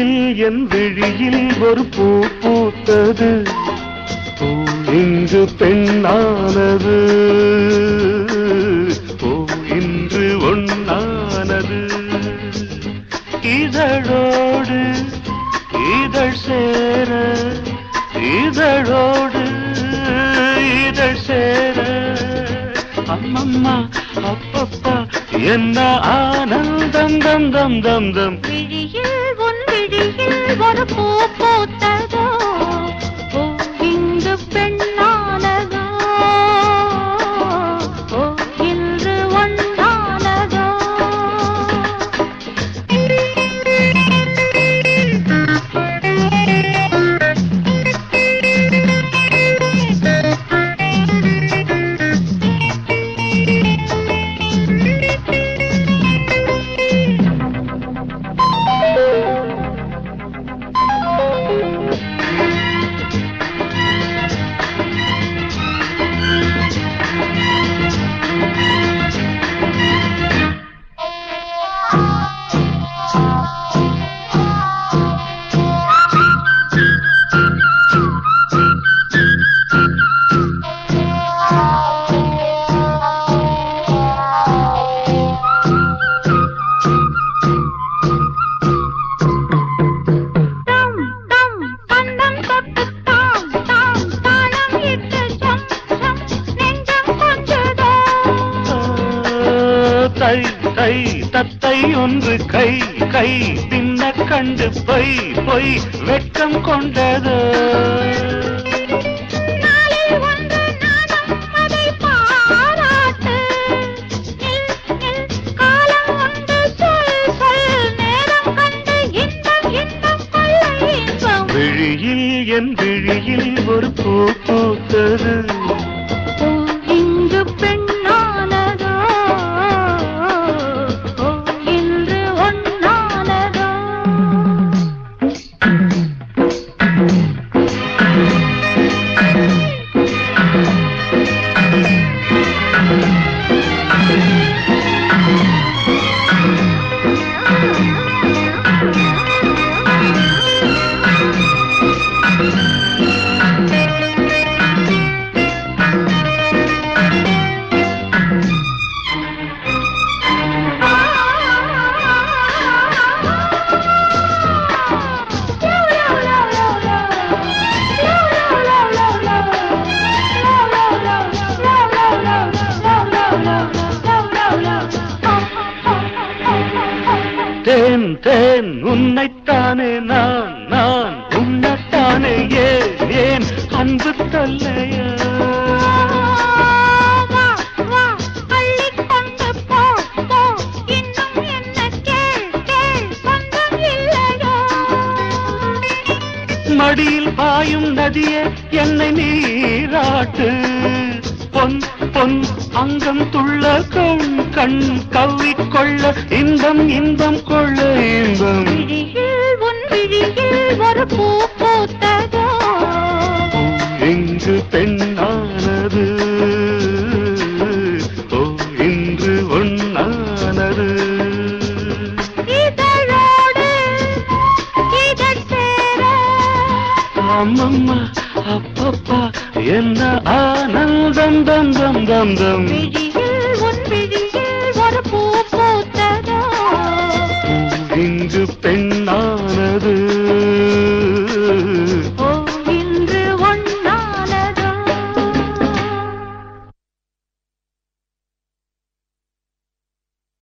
விழியில் என் விழியில் ஒரு பூ பூத்தது பூ இங்கு பெண்ணானது பூ இன்று ஒண்ணானது இதழோடு இதழ் சேர இதழோடு இதழ் சேர அம்மம்மா அப்பப்பா என்ன ஆனந்தம் தம் தம் தம் தம் விழியில் உன் விழியில் ஒரு பூ பூத்ததோ பூ இங்கு பெண்ணானதோ பூ இன்று ஒன்றானதோ டம் டம் கண்ணம் தொட்டு தாம் தாம் தாளம் இட்டு ஜம் ஜம் நெஞ்சம் கொஞ்சதோ தை தை தத்தை ஒன்று கை கை பின்ன கண்டு பொய் பொய் வெட்கம் கொண்டது நாளில் ஒன்று நானும் அதை பாராட்டு நில் நில் காலம் உண்டு சொல் சொல் நேரம் கண்டு இன்பம் இன்பம் கொள்ளை இன்பம் விழியில் என் விழியில் ஒரு பூ பூத்தது பூ இங்கு பெண்ணானதோ பூ இன்று ஒன்னானதோ தேன் தேன் உன்னைத்தானே நான் நான் உன்னைத்தானே ஏன் ஏன் அன்பு தொல்லையா வா வா அள்ளிக் கொண்டு போ போ இன்னும் என்ன கேள் கேள் சொந்தம் இல்லையோ மடியில் பாயும் நதியே என்னை நீராட்டு பொன் பொன் அங்கம் துள்ள கண் கண் கவ்விக்கொள்ள இன்பம் இன்பம் கொள்ள இன்பம் விழியில் உன் விழியில் ஒரு பூ பூத்ததோ இங்கு பெண்ணானது ஓ இன்று ஒண்ணானது இதழோடு இதழ் சேர அம்மம்மா அப்பப்பா என்ன ஆனந்தம் தம் தம் தம் தம் விழி